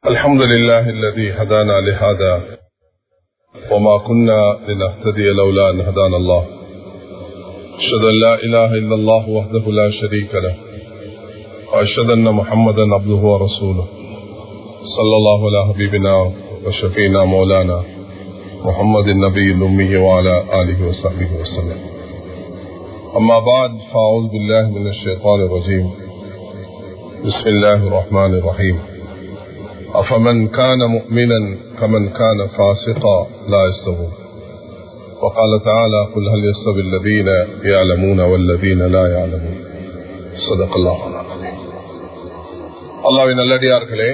الحمد لله الذي هدانا لهذا وما كنا لنهتدي لولا أن هدانا الله أشهد أن لا إله إلا الله وحده لا شريك له وأشهد أن محمدا عبده ورسوله صلى الله على حبيبنا وشفينا مولانا محمد النبي الأمي وعلى آله وصحبه وسلم أما بعد فأعوذ بالله من الشيطان الرجيم بسم الله الرحمن الرحيم أفمن كان مؤمنا كمن كان فاسقا لا يستوون وقال تعالى قل هل يستوي الذين يعلمون والذين لا يعلمون صدق الله அல்லாவின் நல்லடியார்களே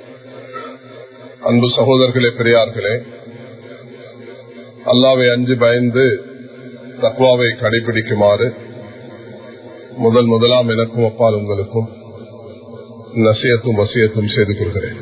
அன்பு சகோதரர்களே பெரியார்களே அல்லாவை அஞ்சு பயந்து தக்வாவை கடைபிடிக்குமாறு முதல் முதலாம் எனக்கும் அப்பால் உங்களுக்கும் நசியத்தும் வசியத்தும் செய்து கொள்கிறேன்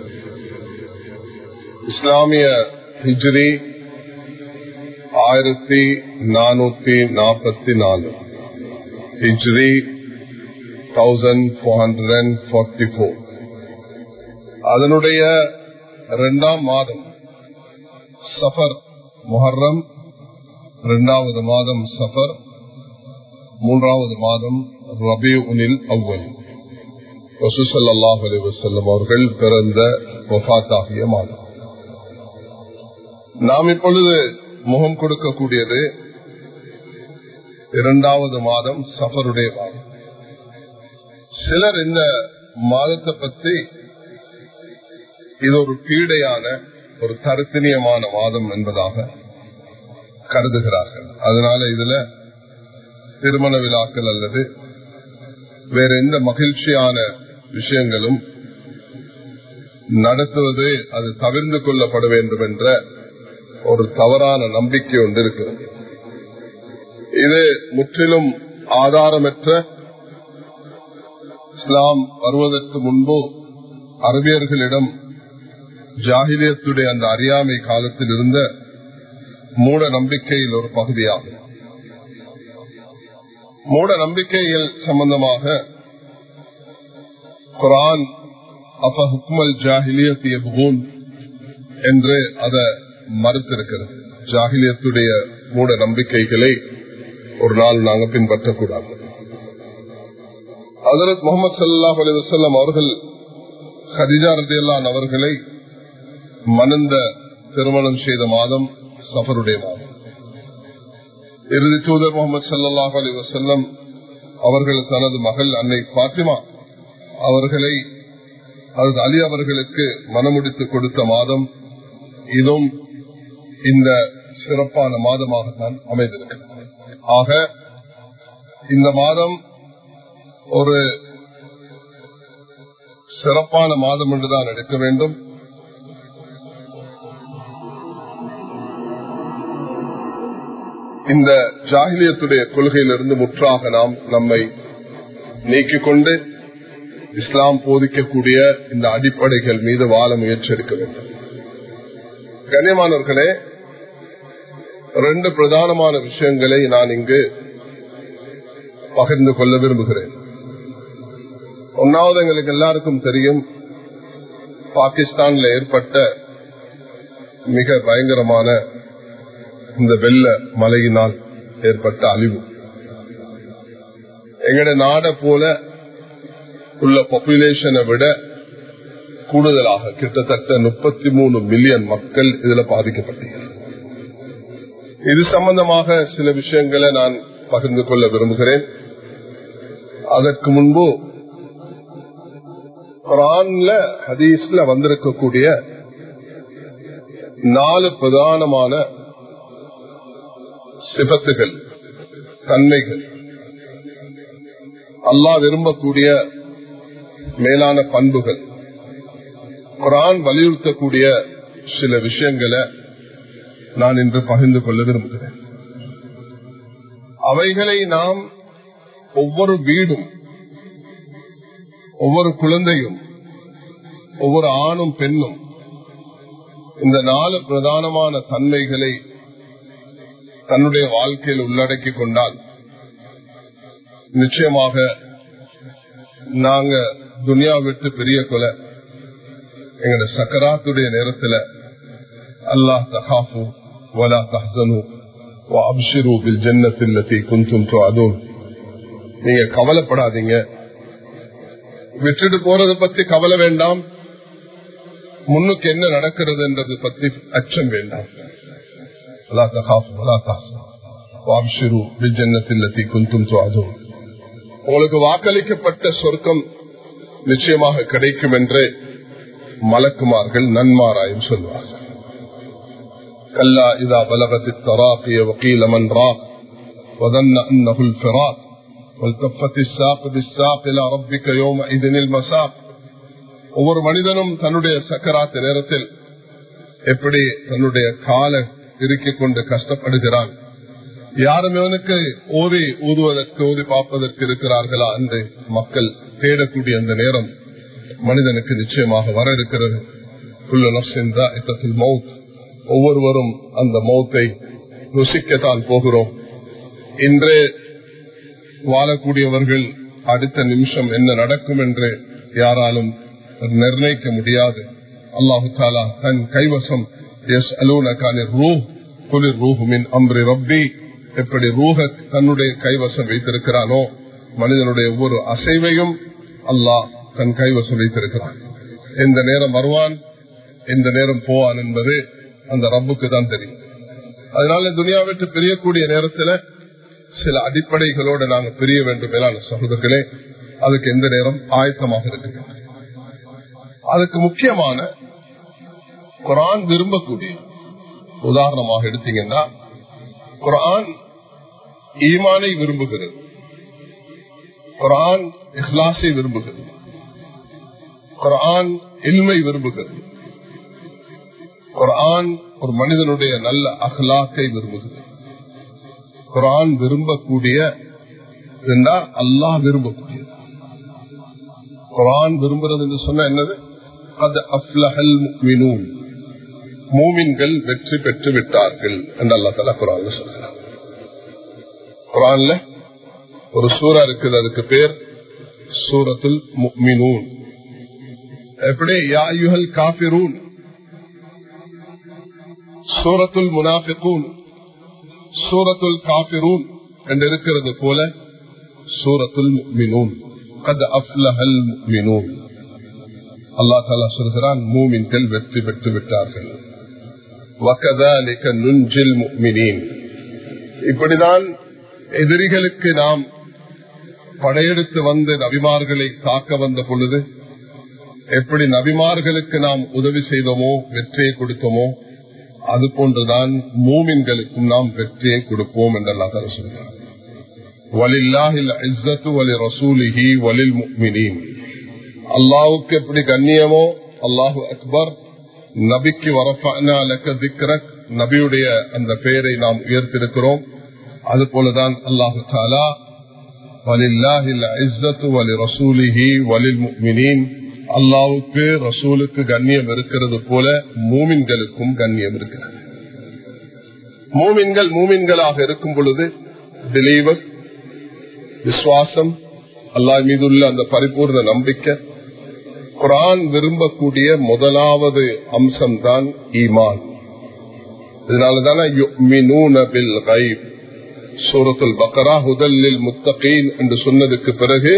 இஸ்லாமிய ஹிஜ்ரி ஆயிரத்தி நானூத்தி நாற்பத்தி நாலு ஹிஜ்ரி thousand four hundred and forty four அதனுடைய இரண்டாம் மாதம் சஃபர் முஹர்ரம் இரண்டாவது மாதம் சஃபர் மூன்றாவது மாதம் ரபி உனில் அவ்வல் ரசூசல்லாஹ் அலி வசல்லம் அவர்கள் பிறந்த வஃத்தாகிய மாதம் நாம் இப்பொழுது முகம் கொடுக்கக்கூடியது இரண்டாவது மாதம் சஃபருடைய மாதம் சிலர் இந்த மாதத்தை பற்றி இது ஒரு பீடையான ஒரு தருத்தினியமான மாதம் என்பதாக கருதுகிறார்கள் அதனால இதுல திருமண விழாக்கள் அல்லது வேற எந்த மகிழ்ச்சியான விஷயங்களும் நடத்துவது அது தவிர்ந்து கொள்ளப்பட வேண்டும் என்ற ஒரு தவறான நம்பிக்கை ஒன்று இருக்கிறது இது முற்றிலும் ஆதாரமற்ற இஸ்லாம் வருவதற்கு முன்பு அரபியர்களிடம் ஜாகிலியத்துடைய அந்த அறியாமை காலத்தில் இருந்த மூட நம்பிக்கையில் ஒரு பகுதியாகும் மூட நம்பிக்கைகள் சம்பந்தமாக குரான் அப்ப ஹுக்மல் ஜாகிலியத்திய புகூன் என்று அதை மறுத்திருக்கிறது ஜாகிலியத்துடைய மூட நம்பிக்கைகளை ஒரு நாள் நாங்கள் பின்பற்றக்கூடாது அதரத் முகமது சல்லாஹ் அலி வசல்லம் அவர்கள் ஹதிஜா ரதியல்லான் அவர்களை மணந்த திருமணம் செய்த மாதம் சஃபருடைய மாதம் இறுதி தூதர் முகமது சல்லாஹ் அலி வசல்லம் அவர்கள் தனது மகள் அன்னை பாத்திமா அவர்களை அது அலி அவர்களுக்கு மனமுடித்து கொடுத்த மாதம் இதுவும் இந்த சிறப்பான மாதமாகத்தான் அமைந்திருக்கிறது ஆக இந்த மாதம் ஒரு சிறப்பான மாதம் என்றுதான் எடுக்க வேண்டும் இந்த ஜாகிலியத்துடைய கொள்கையிலிருந்து முற்றாக நாம் நம்மை நீக்கிக் கொண்டு இஸ்லாம் போதிக்கக்கூடிய இந்த அடிப்படைகள் மீது வாழ முயற்சி எடுக்க வேண்டும் கண்ணியமானவர்களே ரெண்டு பிரதானமான விஷயங்களை நான் இங்கு பகிர்ந்து கொள்ள விரும்புகிறேன் ஒன்னாவது எங்களுக்கு எல்லாருக்கும் தெரியும் பாகிஸ்தான்ல ஏற்பட்ட மிக பயங்கரமான இந்த வெள்ள மழையினால் ஏற்பட்ட அழிவு எங்கட நாட போல உள்ள பாப்புலேஷனை விட கூடுதலாக கிட்டத்தட்ட முப்பத்தி மூணு மில்லியன் மக்கள் இதுல பாதிக்கப்பட்டீர்கள் இது சம்பந்தமாக சில விஷயங்களை நான் பகிர்ந்து கொள்ள விரும்புகிறேன் அதற்கு முன்பு குரான்ல ஹதீஸ்ல வந்திருக்கக்கூடிய நாலு பிரதானமான சிபத்துகள் தன்மைகள் அல்லா விரும்பக்கூடிய மேலான பண்புகள் குரான் வலியுறுத்தக்கூடிய சில விஷயங்களை நான் இன்று பகிர்ந்து கொள்ள விரும்புகிறேன் அவைகளை நாம் ஒவ்வொரு வீடும் ஒவ்வொரு குழந்தையும் ஒவ்வொரு ஆணும் பெண்ணும் இந்த நாலு பிரதானமான தன்மைகளை தன்னுடைய வாழ்க்கையில் உள்ளடக்கி கொண்டால் நிச்சயமாக நாங்க துனியா விட்டு பெரிய கொலை எங்களோட சக்கராத்துடைய நேரத்துல அல்லாஹ் தகாஃபு வலா தஹ்சனு وابشروا بالجنة التي كنتم توعدون நீங்க கவலைப்படாதீங்க விட்டுட்டு போறதை பத்தி கவலை வேண்டாம் முன்னுக்கு என்ன நடக்கிறது என்றது பத்தி அச்சம் வேண்டாம் ولا تخافوا ولا تحزنوا وابشروا بالجنة التي كنتم توعدون உங்களுக்கு வாக்களிக்கப்பட்ட சொர்க்கம் நிச்சயமாக கிடைக்கும் என்று மலக்குமார்கள் நன்மாராயம் சொல்வார்கள் كلا إذا بلغت التراقي وقيل من راق وظن أنه الفراق والتفت الساق بالساق إلى ربك يومئذ المساق ஒவ்வொரு மனிதனும் தன்னுடைய சக்கராத்து நேரத்தில் எப்படி தன்னுடைய கால இறுக்கிக் கொண்டு கஷ்டப்படுகிறான் யாரும் இவனுக்கு ஓதி ஊதுவதற்கு ஓதி பார்ப்பதற்கு இருக்கிறார்களா என்று மக்கள் தேடக்கூடிய அந்த நேரம் மனிதனுக்கு நிச்சயமாக வர இருக்கிறது மவுத் ஒவ்வொருவரும் அந்த மௌத்தை ருசிக்கத்தான் போகிறோம் இன்றே வாழக்கூடியவர்கள் அடுத்த நிமிஷம் என்ன நடக்கும் என்று யாராலும் நிர்ணயிக்க முடியாது அல்லாஹு தாலா தன் கைவசம் எஸ் அலூனகான ரூ குளிர் ரூஹுமின் அம்ரி ரப்பி எப்படி ரூஹ தன்னுடைய கைவசம் வைத்திருக்கிறானோ மனிதனுடைய ஒவ்வொரு அசைவையும் அல்லாஹ் தன் கைவசம் வைத்திருக்கிறான் எந்த நேரம் வருவான் எந்த நேரம் போவான் என்பது அந்த ரப்புக்கு தான் தெரியும் அதனால துனியா விட்டு பிரியக்கூடிய நேரத்தில் சில அடிப்படைகளோடு நாங்கள் பிரிய வேண்டும் மேலான சகோதரர்களே அதுக்கு எந்த நேரம் ஆயத்தமாக இருக்கு அதுக்கு முக்கியமான குரான் விரும்பக்கூடிய உதாரணமாக எடுத்தீங்கன்னா குரான் ஈமானை விரும்புகிறது குரான் இஹ்லாஸை விரும்புகிறது குரான் இல்மை விரும்புகிறது குரான் ஒரு மனிதனுடைய நல்ல அகலாக்கை விரும்புகிறது குரான் விரும்பக்கூடிய அல்லாஹ் விரும்பக்கூடியது குரான் விரும்புறது என்று சொன்ன என்னது அது அப்லஹல் முக்மினூன் மூமின்கள் வெற்றி பெற்று விட்டார்கள் என்று அல்லா தலா குரான் சொல்றார் குரான்ல ஒரு சூறா இருக்குது அதுக்கு பேர் சூரத்துல் முக்மினூன் எப்படி யாயுகல் காபிரூன் சூரத்துல் முனாஃபிகூன் சூரத்துல் காபிரூன் என்று இருக்கிறது போல சூரத்துல் முக்மினூன் கத் அஃப்லஹல் முக்மினூன் அல்லா தாலா சொல்கிறான் மூமின்கள் வெற்றி பெற்று விட்டார்கள் வக்கதாலிக்க நுஞ்சில் முக்மினீன் இப்படிதான் எதிரிகளுக்கு நாம் படையெடுத்து வந்து நபிமார்களை காக்க வந்த பொழுது எப்படி நபிமார்களுக்கு நாம் உதவி செய்தோமோ வெற்றியை கொடுத்தோமோ அது போன்றுதான் மூமின்களுக்கும் நாம் வெற்றியை கொடுப்போம் என்றெல்லாம் தர சொல்றார் அல்லாவுக்கு எப்படி கண்ணியமோ அல்லாஹு அக்பர் நபிக்கு வரஃபக் நபியுடைய அந்த பெயரை நாம் உயர்த்திருக்கிறோம் அது போலதான் அல்லாஹு தாலா அல்லாவுக்கு ரசூலுக்கு கண்ணியம் இருக்கிறது போல மூமின்களுக்கும் கண்ணியம் இருக்கிறது மூமின்கள் மூமின்களாக இருக்கும் பொழுது பிலீவர் விசுவாசம் அல்லாஹ் மீதுள்ள அந்த பரிபூர்ண நம்பிக்கை குரான் விரும்பக்கூடிய முதலாவது அம்சம் தான் ஈமான் இதனாலதான சூரத்துல் பக்கரா ஹுதல்லில் முத்தகீன் என்று சொன்னதுக்கு பிறகு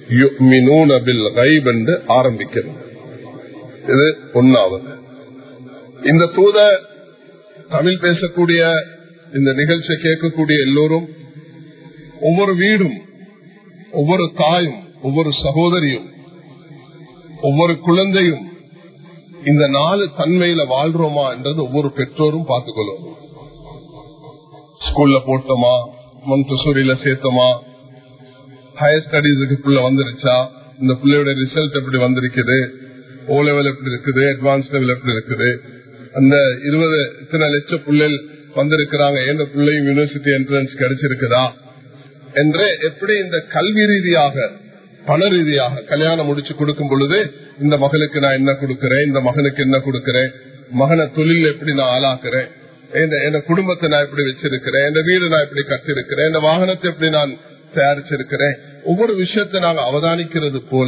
என்று ஆரம்பிக்கிறது இது ஒன்னாவது இந்த தூத தமிழ் பேசக்கூடிய இந்த நிகழ்ச்சியை கேட்கக்கூடிய எல்லோரும் ஒவ்வொரு வீடும் ஒவ்வொரு தாயும் ஒவ்வொரு சகோதரியும் ஒவ்வொரு குழந்தையும் இந்த நாலு தன்மையில வாழ்றோமா என்றது ஒவ்வொரு பெற்றோரும் பார்த்துக்கொள்ளும் ஸ்கூல்ல போட்டோமா மொன்டசூரியில சேர்த்தோமா ஹையர் ஸ்டடீஸுக்கு புள்ள வந்துருச்சா இந்த பிள்ளையோட ரிசல்ட் எப்படி வந்திருக்குது ஓ லெவல் எப்படி இருக்குது அட்வான்ஸ் லெவல் எப்படி இருக்குது அந்த இருபது இத்தனை லட்சம் பிள்ளைகள் வந்திருக்கிறாங்க எந்த பிள்ளையும் யூனிவர்சிட்டி என்ட்ரன்ஸ் கிடைச்சிருக்குதா என்று எப்படி இந்த கல்வி ரீதியாக பண ரீதியாக கல்யாணம் முடிச்சு கொடுக்கும் பொழுது இந்த மகளுக்கு நான் என்ன கொடுக்கிறேன் இந்த மகனுக்கு என்ன கொடுக்கிறேன் மகனை தொழில் எப்படி நான் ஆளாக்குறேன் என் குடும்பத்தை நான் எப்படி வச்சிருக்கிறேன் என் வீடு நான் எப்படி கட்டிருக்கிறேன் இந்த வாகனத்தை எப்படி நான் தயாரிச்சிருக்கிறேன் ஒவ்வொரு விஷயத்தை நாங்க அவதானிக்கிறது போல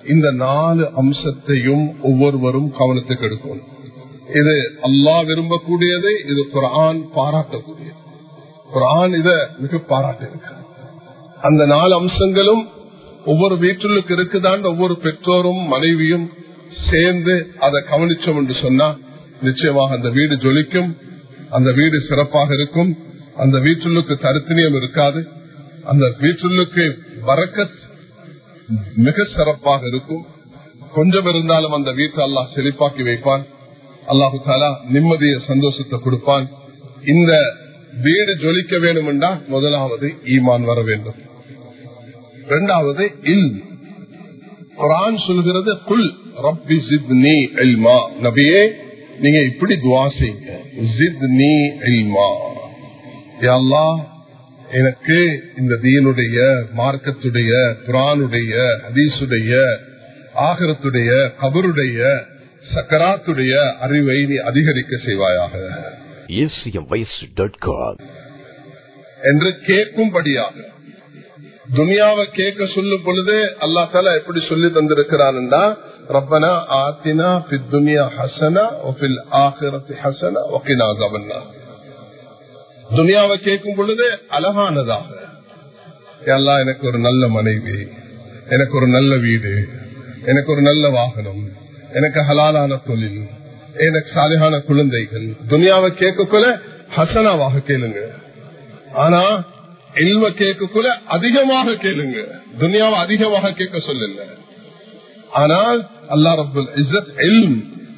இந்த நாலு அம்சத்தையும் ஒவ்வொருவரும் கவனத்துக்கு எடுக்கணும் இது அல்லாஹ் விரும்பக்கூடியது இது குரான் பாராட்டக்கூடியது குரான் இத மிக பாராட்டு அந்த நாலு அம்சங்களும் ஒவ்வொரு வீட்டிலுக்கு இருக்குதான் ஒவ்வொரு பெற்றோரும் மனைவியும் சேர்ந்து அதை கவனிச்சோம் என்று சொன்னா நிச்சயமாக அந்த வீடு ஜொலிக்கும் அந்த வீடு சிறப்பாக இருக்கும் அந்த வீட்டுள்ளுக்கு தருத்தினியம் இருக்காது அந்த வீட்டுள்ளுக்கு வரக்கத் மிக சிறப்பாக இருக்கும் கொஞ்சம் இருந்தாலும் அந்த வீட்டை அல்லாஹ் செழிப்பாக்கி வைப்பான் அல்லாஹு தாலா நிம்மதிய சந்தோஷத்தை கொடுப்பான் இந்த வீடு ஜொலிக்க வேண்டும் என்றால் முதலாவது ஈமான் வர வேண்டும் இரண்டாவது இல் குரான் சொல்கிறது குல் ரப்பி ஜித்னி இல்மா நபியே நீங்க இப்படி துவா செய்யுங்க ஜித்னி இல்மா யா அல்லாஹ் எனக்கு இந்த தீனுடைய மார்க்கத்துடைய குரானுடைய ஹதீசுடைய ஆகரத்துடைய கபருடைய சக்கராத்துடைய அறிவை நீ அதிகரிக்க செய்வாயாக acmvoice.com என்று கேட்கும்படியாக துனியாவை கேட்க சொல்லும் பொழுது அல்லா தாலா எப்படி சொல்லி தந்திருக்கிறான்டா ரப்பனா ஆத்தினா துனியா ஹசனா ஒபில் ஆகிரத்தி ஹசனா ஒக்கினா கவன்னா துனியாவை கேட்கும் பொழுது அழகானதாக எல்லாம் எனக்கு ஒரு நல்ல மனைவி எனக்கு ஒரு நல்ல வீடு எனக்கு ஒரு நல்ல வாகனம் எனக்கு ஹலாலான தொழில் எனக்கு சாலையான குழந்தைகள் துனியாவை கேட்கக்குள்ள ஹசனாவாக கேளுங்க ஆனா இல்வ கேட்கக்குள்ள அதிகமாக கேளுங்க துனியாவை அதிகமாக கேட்க சொல்லல ஆனால் அல்லா ரபுல் இசத் எல்ம்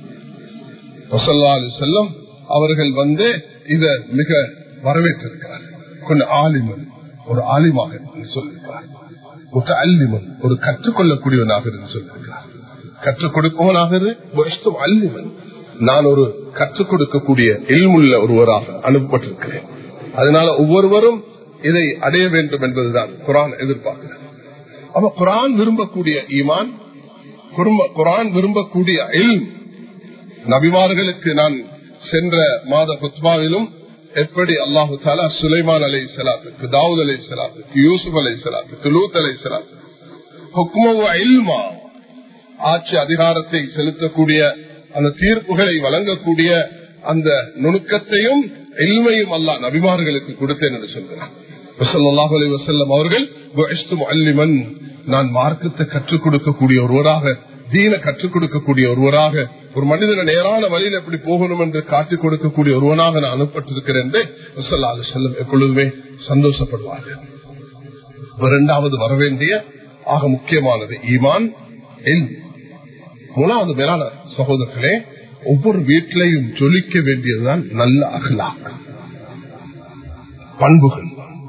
செல்லம் அவர்கள் வந்து இத மிக வரவேற்றிருக்கிறார் கொஞ்சம் ஆலிமன் ஒரு ஆலிமாக சொல்லியிருக்கிறார் அல்லிமன் ஒரு கற்றுக்கொள்ளக்கூடியவனாக இருந்து சொல்லியிருக்கிறார் கற்றுக் கொடுப்பவனாக அல்லிமன் நான் ஒரு கற்றுக் கொடுக்கக்கூடிய எல்முள்ள ஒருவராக அனுப்பப்பட்டிருக்கிறேன் அதனால ஒவ்வொருவரும் இதை அடைய வேண்டும் என்பதுதான் குரான் எதிர்பார்க்கிறது அப்ப குரான் விரும்பக்கூடிய ஈமான் குரான் விரும்பக்கூடிய எல் நபிமார்களுக்கு நான் சென்ற மாத குத்மாவிலும் எப்படி அல்லாஹு தாலா சுலைமான் அலை சலாத்துக்கு தாவூத் அலை சலாத்துக்கு யூசுப் அலை சலாத்துக்கு லூத் அலை சலாத்துக்கு ஆட்சி அதிகாரத்தை செலுத்தக்கூடிய அந்த தீர்ப்புகளை வழங்கக்கூடிய அந்த நுணுக்கத்தையும் எல்மையும் அல்லா நபிமார்களுக்கு கொடுத்தேன் என்று சொல்கிறார் அவர்கள் நான் மார்க்கத்தை கற்றுக் கொடுக்கக்கூடிய ஒருவராக தீன கற்றுக் கொடுக்கக்கூடிய ஒருவராக ஒரு மனிதன நேரான வழியில் எப்படி போகணும் என்று காட்டிக் கொடுக்கக்கூடிய ஒருவனாக நான் அனுப்பட்டிருக்கிறேன் என்று செல்லம் எப்பொழுதுமே சந்தோஷப்படுவார்கள் இரண்டாவது வரவேண்டிய ஆக முக்கியமானது ஈமான் எல் மூணாவது மேலான சகோதரர்களே ஒவ்வொரு வீட்டிலையும் ஜொலிக்க வேண்டியதுதான் நல்ல அகலாக் பண்புகள்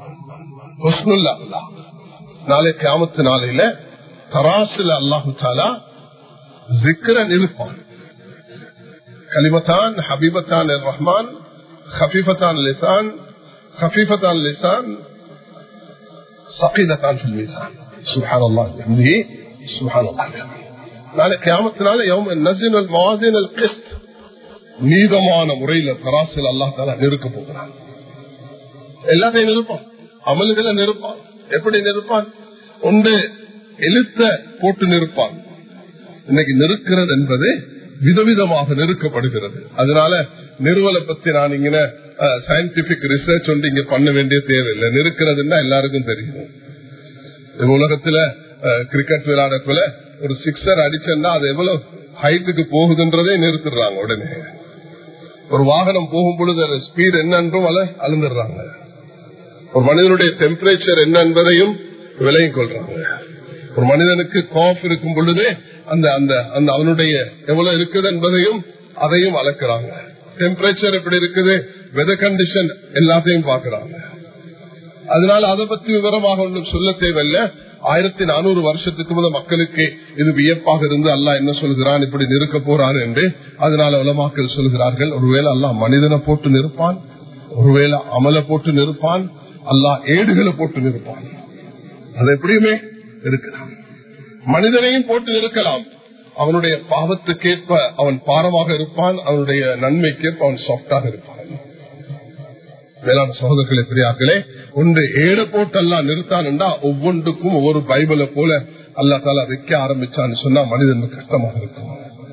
நாளை கிராமத்து நாளையில தராசுல அல்லாஹு தாலா ஜிக்ரன் இருப்பான் கலிமத்தான் ஹபீபத்தான் ரஹ்மான் خفيفتان اللسان خفيفتان اللسان ثقيلتان في الميزان سبحان الله بحمده سبحان الله بحمده நாளை கியாமத்தினால நசினல் மவாசினல் கிஸ்ட் நீதமான முறையில தராசில் அல்லா தாலா நெருக்க போகிறான் எல்லாத்தையும் நிருப்பான் அமல்களை நிருப்பான் எப்படி நிருப்பான் ஒன்று எழுத்த போட்டு நிற்பான் இன்னைக்கு நெருக்கிறது என்பது விதவிதமாக நெருக்கப்படுகிறது அதனால நிறுவலை பத்தி நான் இங்க சயின்டிபிக் ரிசர்ச் ஒன்று இங்க பண்ண வேண்டிய தேவையில்லை நெருக்கிறதுன்னா எல்லாருக்கும் தெரியும் உலகத்துல கிரிக்கெட் விளையாடக்குள்ள ஒரு சிக்ஸர் அடிச்சா அது எவ்வளவு ஹைட்டுக்கு போகுதுன்றதே நிறுத்திடுறாங்க உடனே ஒரு வாகனம் போகும் பொழுது அது ஸ்பீட் என்னன்றும் அதை அளந்துடுறாங்க ஒரு மனிதனுடைய டெம்பரேச்சர் என்ன என்பதையும் விலகிக் கொள்றாங்க ஒரு மனிதனுக்கு காஃப் இருக்கும் பொழுதே அந்த அந்த அந்த அவனுடைய எவ்வளவு இருக்குது என்பதையும் அதையும் அளக்குறாங்க டெம்பரேச்சர் எப்படி இருக்குது வெதர் கண்டிஷன் எல்லாத்தையும் பாக்குறாங்க அதனால அதை பத்தி விவரமாக ஒன்றும் சொல்ல தேவையில்லை ஆயிரத்தி நானூறு வருஷத்துக்கு முதல் மக்களுக்கு இது வியப்பாக இருந்து அல்லா என்ன சொல்கிறான் இப்படி நிற்க போறான் என்று அதனால உலமாக்கள் சொல்கிறார்கள் ஒருவேளை அல்லா மனிதனை போட்டு நிற்பான் ஒருவேளை அமலை போட்டு நிற்பான் அல்லா ஏடுகளை போட்டு நிற்பான் அது எப்படியுமே இருக்கலாம் மனிதனையும் போட்டு நிற்கலாம் அவனுடைய பாவத்துக்கேற்ப அவன் பாரமாக இருப்பான் அவனுடைய நன்மைக்கேற்ப அவன் சாஃப்டாக இருப்பான் வேளாண் சகோதரர்களே பெரியாக்களே ஒன்று ஏழு போட்டெல்லாம் நிறுத்தான் ஒவ்வொன்றுக்கும் ஒவ்வொரு பைபிளை போல அல்லா தாலா வைக்க ஆரம்பிச்சான்னு சொன்னா மனிதனுக்கு கஷ்டமாக இருக்கும்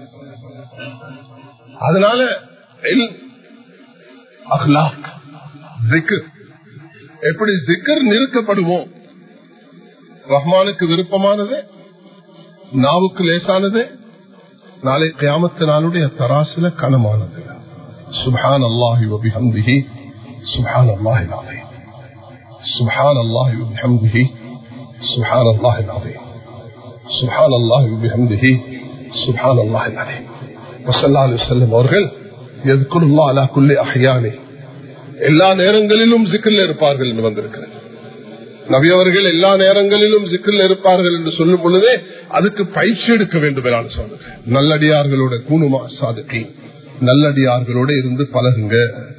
அதனால அஹ்லாக் திக்ர் எப்படி திக்கர் நிறுத்தப்படுமோ ரஹ்மானுக்கு விருப்பமானது நாவுக்கு லேசானது நாளை கியாமத்து நாளுடைய தராசுல கனமானது சுபான் அல்லாஹி வபிஹம்திஹி சுபான் அல்லாஹி நாதை சுபான் அல்லாஹி வபிஹம்திஹி சுபான் அல்லாஹி நாதை சுபான் அல்லாஹி வபிஹம்திஹி சுபான் அல்லாஹி நாதை வசல்லா அலி செல்லம் அவர்கள் எதுக்குள்ளா அலா குல்லே அஹ்யானே எல்லா நேரங்களிலும் சிக்கல் இருப்பார்கள் என்று வந்திருக்கிறது நபியவர்கள் எல்லா நேரங்களிலும் சிக்கல் இருப்பார்கள் என்று சொல்லும் பொழுதே அதுக்கு பயிற்சி எடுக்க வேண்டும் என சொன்னது நல்லடியார்களோட கூணுமா சாதுக்கி நல்லடியார்களோட இருந்து பழகுங்க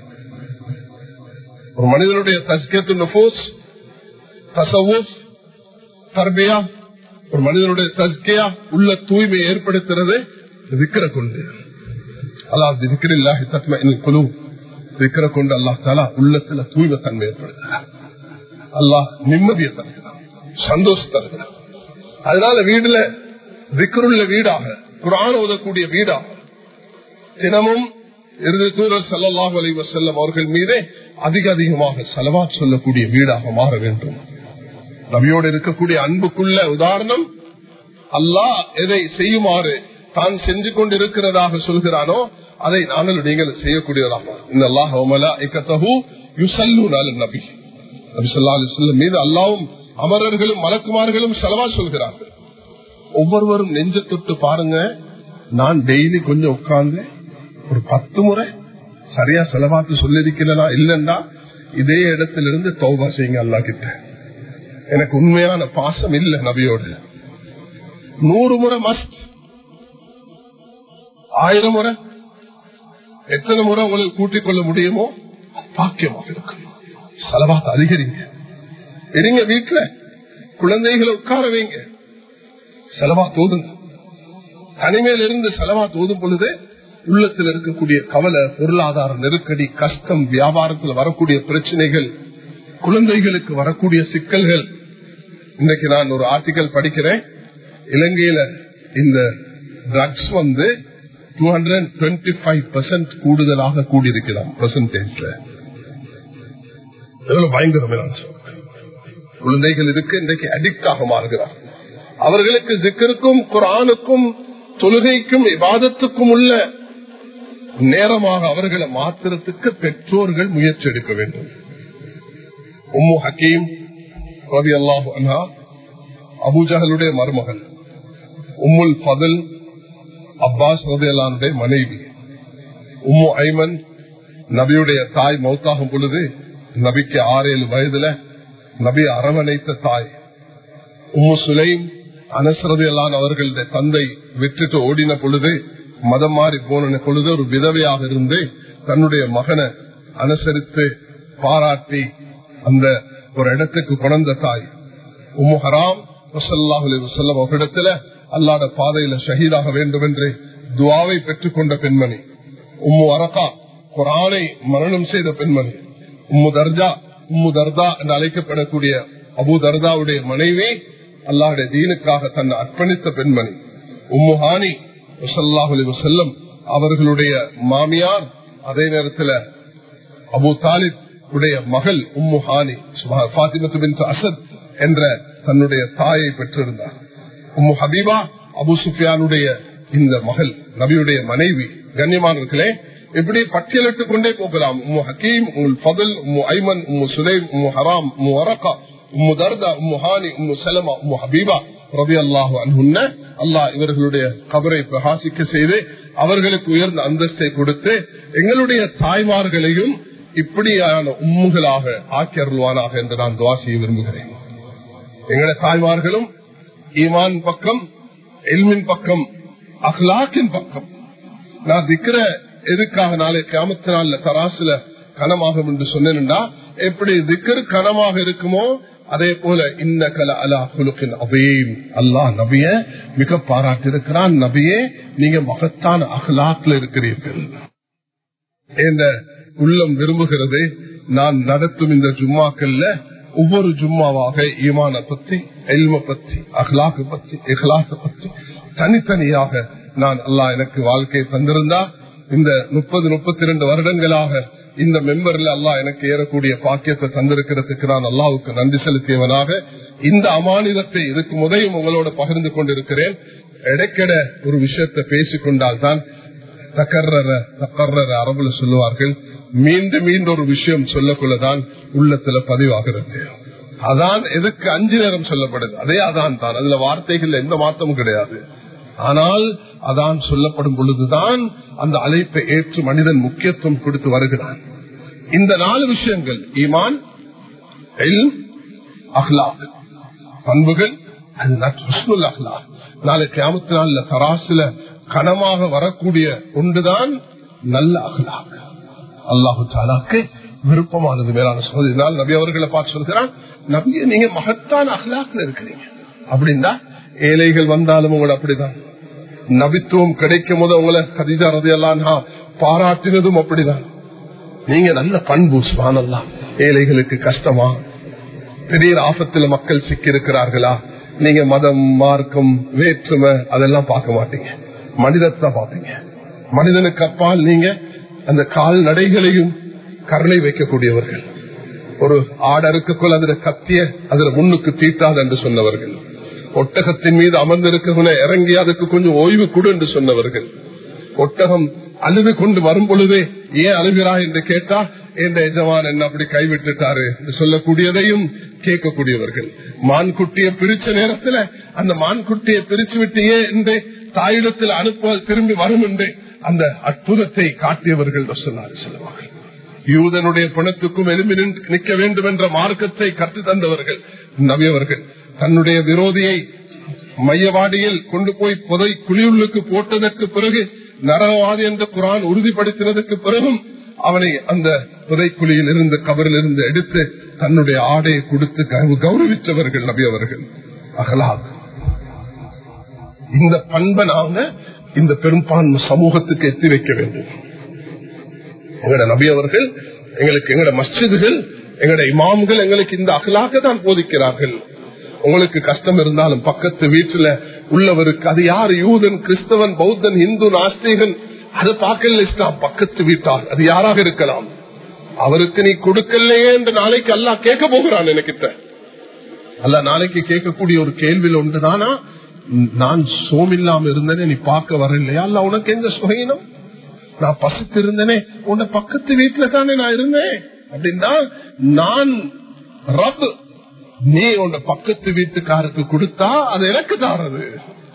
ஒரு மனிதனுடைய தஸ்கத்து நபோஸ் தசவுஸ் தர்பியா ஒரு மனிதனுடைய தஸ்கியா உள்ள தூய்மை ஏற்படுத்துறது விக்கிர கொண்டு அல்லாஹ் திக்கிரில்லாஹி தத்ம குழு விக்கிர கொண்டு அல்லாஹ் தாலா உள்ளத்துல தூய்மை தன்மை ஏற்படுத்துகிறார் அல்லாஹ் நிம்மதியை தருகிறான் சந்தோஷம் தருகிறான் அதனால வீடுல விக்கருள்ள வீடாக குரான் ஓதக்கூடிய வீடாக தினமும் இறுதி தூரர் சல்லாஹ் அலி வசல்லம் அவர்கள் மீதே அதிக அதிகமாக செலவா சொல்லக்கூடிய வீடாக மாற வேண்டும் நபியோடு இருக்கக்கூடிய அன்புக்குள்ள உதாரணம் அல்லாஹ் எதை செய்யுமாறு தான் செஞ்சு கொண்டிருக்கிறதாக சொல்கிறானோ அதை நாங்கள் நீங்கள் செய்யக்கூடியதாக இந்த அல்லாஹ் நபி மீது அல்லாவும் அமரர்களும் மலக்குமார்களும் செலவா சொல்கிறார்கள் ஒவ்வொருவரும் நெஞ்ச தொட்டு பாருங்க நான் டெய்லி கொஞ்சம் உட்கார்ந்து ஒரு பத்து முறை சரியா செலவாத்து சொல்லிருக்கிறனா இல்லன்னா இதே இடத்துல இருந்து தௌபா செய்யுங்க அல்லா கிட்ட எனக்கு உண்மையான பாசம் இல்லை நபியோடு நூறு முறை மஸ்ட் ஆயிரம் முறை எத்தனை முறை உங்களுக்கு கூட்டிக் கொள்ள முடியுமோ பாக்கியமாக இருக்கும் செலவாத்து அதிகரிங்க இருங்க வீட்டுல குழந்தைகளை உட்கார வைங்க செலவா தோதுங்க தனிமையில இருந்து செலவா தோதும் பொழுது உள்ளத்தில் இருக்கக்கூடிய கவலை பொருளாதார நெருக்கடி கஷ்டம் வியாபாரத்தில் வரக்கூடிய பிரச்சனைகள் குழந்தைகளுக்கு வரக்கூடிய சிக்கல்கள் இன்னைக்கு நான் ஒரு ஆர்டிக்கல் படிக்கிறேன் இலங்கையில இந்த ட்ரக்ஸ் வந்து two hundred twenty five percent கூடுதலாக கூடியிருக்கிறான் பெர்சன்டேஜ்ல எவ்வளவு பயங்கரமான குழந்தைகள் இதுக்கு இன்றைக்கு அடிக்ட் ஆக மாறுகிறார் அவர்களுக்கு ஜிக்கருக்கும் குரானுக்கும் தொழுகைக்கும் விவாதத்துக்கும் உள்ள நேரமாக அவர்களை மாத்திரத்துக்கு பெற்றோர்கள் முயற்சி எடுக்க வேண்டும் உம்மு ஹக்கீம் ரவி அல்லாஹு அண்ணா அபுஜகலுடைய மருமகள் உம்முல் பதல் அப்பாஸ் ரவி அல்லானுடைய மனைவி உம்மு ஐமன் நபியுடைய தாய் மௌத்தாகும் பொழுது நபிக்கு ஆறு ஏழு வயதுல நபி அரவணைத்த தாய் உம்மு சுலைம் அனசரது எல்லாம் அவர்களுடைய தந்தை விட்டுட்டு ஓடின பொழுது மதம் மாறி போன பொழுது ஒரு விதவையாக இருந்து தன்னுடைய மகனை அனுசரித்து பாராட்டி அந்த ஒரு இடத்துக்கு கொண்ட தாய் உம்மு ஹராம் வசல்லாஹுலம் அவரிடத்துல அல்லாத பாதையில ஷஹீதாக வேண்டும் என்று துவாவை பெற்றுக் கொண்ட பெண்மணி உம்மு அரகா குரானை மரணம் செய்த பெண்மணி உம்மு தர்ஜா உம்மு தர்தா என்று அழைக்கப்படக்கூடிய அபு தர்தாவுடைய மனைவி அல்லாஹுடைய தீனுக்காக தன்னை அர்ப்பணித்த பெண்மணி உம்மு ஹானி செல்லம் அவர்களுடைய மாமியார் அதே நேரத்தில் அபு தாலிப் உடைய மகள் உம்மு ஹானி பாத்திமத்து பின் அசத் என்ற தன்னுடைய தாயை பெற்றிருந்தார் உம்மு ஹபீபா அபு சுஃபியானுடைய இந்த மகள் நபியுடைய மனைவி கண்ணியமானவர்களே இப்படி பட்டியலிட்டுக் கொண்டே போகலாம் உம்மு ஹக்கீம் உங்கள் பதல் உம்மு ஐமன் உம்மு சுலைம் உம்மு ஹராம் உம்மு அரகா உம்மு தர்தா உம்மு ஹானி உம்மு சலமா உம்மு ஹபீபா ரபி அல்லாஹு அன்ஹுன்ன அல்லாஹ் இவர்களுடைய கபரை பிரகாசிக்க செய்து அவர்களுக்கு உயர்ந்த அந்தஸ்தை கொடுத்து எங்களுடைய தாய்மார்களையும் இப்படியான உம்முகளாக ஆக்கி அருள்வானாக என்று நான் துவா செய்ய விரும்புகிறேன் எங்களுடைய தாய்மார்களும் ஈமான் பக்கம் எல்மின் பக்கம் அஹ்லாக்கின் பக்கம் நான் திக்கிற எதுக்காக நாளை கிராமத்து நாள்ல தராசுல கனமாகும் என்று சொன்னேன்டா எப்படி திக்கர் கனமாக இருக்குமோ அதே போல இந்த கல அலா குலுக்கின் அவையும் அல்லாஹ் நபிய மிக பாராட்டிருக்கிறான் நபியே நீங்க மகத்தான அகலாக்ல இருக்கிறீர்கள் இந்த உள்ளம் விரும்புகிறது நான் நடத்தும் இந்த ஜும்மாக்கள்ல ஒவ்வொரு ஜும்மாவாக ஈமான பத்தி எல்ம பத்தி அஹ்லாக்கு பத்தி இஹ்லாச பத்தி தனித்தனியாக நான் அல்லாஹ் எனக்கு வாழ்க்கையை தந்திருந்தா இந்த முப்பது முப்பத்தி ரெண்டு வருடங்களாக இந்த மெம்பர்ல அல்லாஹ் எனக்கு ஏறக்கூடிய பாக்கியத்தை தந்திருக்கிறதுக்கு நான் அல்லாவுக்கு நன்றி செலுத்தியவனாக இந்த அமானிதத்தை இதுக்கு முதையும் உங்களோட பகிர்ந்து கொண்டிருக்கிறேன் இடைக்கிட ஒரு விஷயத்தை பேசிக்கொண்டால் தான் தக்கர்ற தக்கர்ற அரபுல சொல்லுவார்கள் மீண்டும் மீண்டும் ஒரு விஷயம் சொல்லக்குள்ளதான் உள்ளத்துல பதிவாகிறது அதான் எதுக்கு அஞ்சு நேரம் சொல்லப்படுது அதே அதான் தான் அதுல வார்த்தைகள் எந்த மாற்றமும் கிடையாது ஆனால் அதான் சொல்லப்படும் பொழுதுதான் அந்த அழைப்பை ஏற்று மனிதன் முக்கியத்துவம் கொடுத்து வருகிறான் இந்த நாலு விஷயங்கள் ஈமான் அஹ்லாக் பண்புகள் அஹ்லாக் நாளை கிராமத்து நாள்ல தராசுல கனமாக வரக்கூடிய ஒன்றுதான் நல்ல அகலாக அல்லாஹு தாலாக்கு விருப்பமானது மேலான சோதனால் நபி அவர்களை பார்த்து சொல்கிறான் நபிய நீங்க மகத்தான அகலாக்குல இருக்கிறீங்க அப்படின்னா ஏழைகள் வந்தாலும் உங்களை அப்படிதான் நபித்துவம் கிடைக்கும் போது உங்களை கதிஜா ரதையெல்லாம் பாராட்டினதும் அப்படிதான் நீங்க நல்ல பண்பு சுவானல்லாம் ஏழைகளுக்கு கஷ்டமா திடீர் ஆபத்துல மக்கள் சிக்கி இருக்கிறார்களா நீங்க மதம் மார்க்கம் வேற்றுமை அதெல்லாம் பார்க்க மாட்டீங்க மனிதத்தை பார்ப்பீங்க மனிதனுக்கு அப்பால் நீங்க அந்த கால்நடைகளையும் கருணை வைக்கக்கூடியவர்கள் ஒரு ஆடருக்குள் அதுல கத்திய அதுல முன்னுக்கு தீட்டாது என்று சொன்னவர்கள் ஒட்டகத்தின் மீது அமர்ந்திருக்க இறங்கி அதுக்கு கொஞ்சம் ஓய்வு கொடு என்று சொன்னவர்கள் ஒட்டகம் அழுது கொண்டு வரும் பொழுதே ஏன் அழுகிறா என்று கேட்டா எந்த எஜமான் என்ன அப்படி கைவிட்டுட்டாரு என்று சொல்லக்கூடியதையும் கேட்கக்கூடியவர்கள் மான்குட்டியை பிரிச்ச நேரத்துல அந்த மான்குட்டியை பிரிச்சு விட்டியே என்று தாயிடத்தில் அனுப்ப திரும்பி வரும் என்று அந்த அற்புதத்தை காட்டியவர்கள் சொன்னார் சொல்லுவார்கள் யூதனுடைய பணத்துக்கும் எலும்பி நிற்க வேண்டும் என்ற மார்க்கத்தை கற்று தந்தவர்கள் நவியவர்கள் தன்னுடைய விரோதியை மையவாடியில் கொண்டு போய் புதை குழியுள்ளுக்கு போட்டதற்கு பிறகு நரவாதி என்ற குரான் உறுதிப்படுத்தினதற்கு பிறகும் அவனை அந்த புதைக்குழியில் இருந்து கபரில் இருந்து எடுத்து தன்னுடைய ஆடையை கொடுத்து கௌரவித்தவர்கள் நபி அவர்கள் அகலாக் இந்த பண்பை நாங்க இந்த பெரும்பான்மை சமூகத்துக்கு எத்தி வைக்க வேண்டும் எங்கட நபி அவர்கள் எங்களுக்கு எங்கட மஸ்ஜிதுகள் எங்கட இமாம்கள் எங்களுக்கு இந்த அகலாக தான் போதிக்கிறார்கள் உங்களுக்கு கஷ்டம் இருந்தாலும் பக்கத்து வீட்டுல உள்ளவருக்கு அது யார் யூதன் கிறிஸ்தவன் பௌத்தன் இந்து நாஸ்திகன் அதை பார்க்கல இஸ்லாம் பக்கத்து வீட்டார் அது யாராக இருக்கலாம் அவருக்கு நீ கொடுக்கலையே என்று நாளைக்கு அல்லா கேட்க போகிறான் எனக்கிட்ட அல்ல நாளைக்கு கேட்கக்கூடிய ஒரு கேள்வியில் ஒன்றுதானா நான் சோமில்லாம இருந்தேனே நீ பார்க்க வரலையா அல்ல உனக்கு எங்க சுகையினம் நான் பசித்து இருந்தேனே உன்னை பக்கத்து வீட்டுல தானே நான் இருந்தேன் அப்படின்னா நான் ரப் நீ உன் பக்கத்து வீட்டுக்காருக்கு கொடுத்தா அது எனக்கு தாரது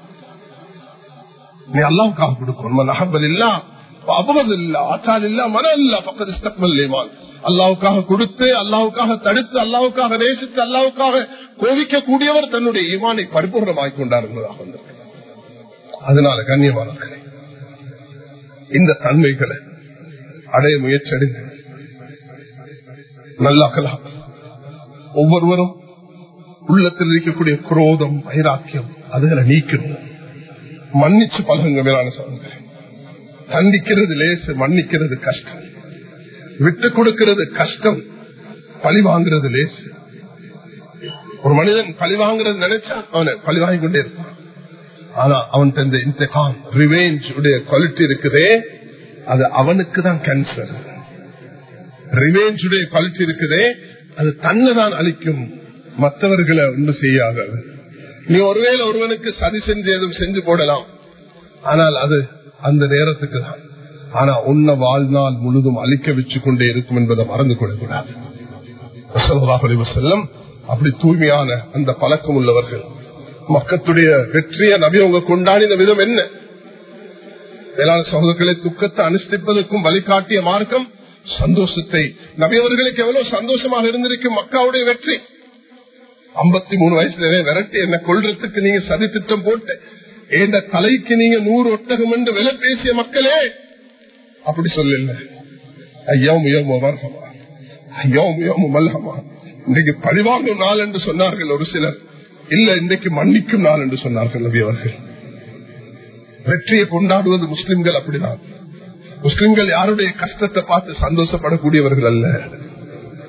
நீ அல்லாவுக்காக கொடுக்கணும் நகம்பல் இல்ல அபகது இல்ல ஆச்சால் இல்ல மன இல்ல பக்கத்து ஸ்டக்மல் லேமான் அல்லாவுக்காக கொடுத்து அல்லாவுக்காக தடுத்து அல்லாவுக்காக நேசித்து அல்லாவுக்காக கோவிக்க கூடியவர் தன்னுடைய ஈமானை பரிபூர்ணமாய் கொண்டார் என்பதாக வந்திருக்கு அதனால கண்ணியமானவர்களே இந்த தன்மைகளை அடைய முயற்சி அடைந்து நல்லாக்கலாம் ஒவ்வொருவரும் உள்ளத்தில் இருக்கக்கூடிய குரோதம் வைராக்கியம் அதுகளை நீக்கணும் மன்னிச்சு பழகுங்க மேலான சொல்லுங்க தண்டிக்கிறது லேசு மன்னிக்கிறது கஷ்டம் விட்டு கொடுக்கிறது கஷ்டம் பழி வாங்குறது லேசு ஒரு மனிதன் பழி வாங்குறது நினைச்சா அவனை பழி வாங்கி கொண்டே இருப்பான் ஆனா அவன் இந்த இன்டகாம் ரிவேஞ்ச் உடைய குவாலிட்டி இருக்குதே அது அவனுக்கு தான் கேன்சர் ரிவேஞ்ச் உடைய குவாலிட்டி இருக்குதே அது தன்னை தான் அழிக்கும் மற்றவர்களை ஒன்றும் செய்யாது நீ ஒருவேளை ஒருவனுக்கு சதி செஞ்சு எதுவும் செஞ்சு போடலாம் ஆனால் அது அந்த நேரத்துக்கு தான் ஆனா உன்ன வாழ்நாள் முழுதும் அழிக்க வச்சு கொண்டே இருக்கும் என்பதை மறந்து கொள்ளக்கூடாது செல்லம் அப்படி தூய்மையான அந்த பழக்கம் உள்ளவர்கள் மக்கத்துடைய வெற்றியை நபி அவங்க கொண்டாடின விதம் என்ன வேளாண் சகோதரர்களை துக்கத்தை அனுஷ்டிப்பதற்கும் வழிகாட்டிய மார்க்கம் சந்தோஷத்தை நபியவர்களுக்கு எவ்வளவு சந்தோஷமாக இருந்திருக்கும் மக்காவுடைய வெற்றி ஐம்பத்தி மூணு வயசுல விரட்டி என்ன கொள்றதுக்கு நீங்க சதி திட்டம் போட்டு ஏண்ட தலைக்கு நீங்க நூறு ஒட்டகம் என்று விலை பேசிய மக்களே அப்படி சொல்லல ஐயோ முயமோ வர்க்கமா ஐயோ முயமோ மல்லமா இன்றைக்கு பழிவாங்கும் நாள் என்று சொன்னார்கள் ஒரு சிலர் இல்ல இன்றைக்கு மன்னிக்கும் நாள் என்று சொன்னார்கள் நபி அவர்கள் வெற்றியை கொண்டாடுவது முஸ்லிம்கள் அப்படிதான் முஸ்லிம்கள் யாருடைய கஷ்டத்தை பார்த்து சந்தோஷப்படக்கூடியவர்கள் அல்ல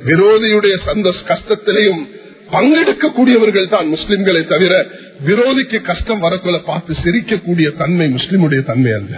விரோதியுடைய சந்த கஷ்டத்திலையும் பங்கெடுக்கக்கூடியவர்கள் தான் முஸ்லிம்களை தவிர விரோதிக்கு கஷ்டம் வரக்குள்ள பார்த்து சிரிக்கக்கூடிய தன்மை முஸ்லிமுடைய தன்மை அல்ல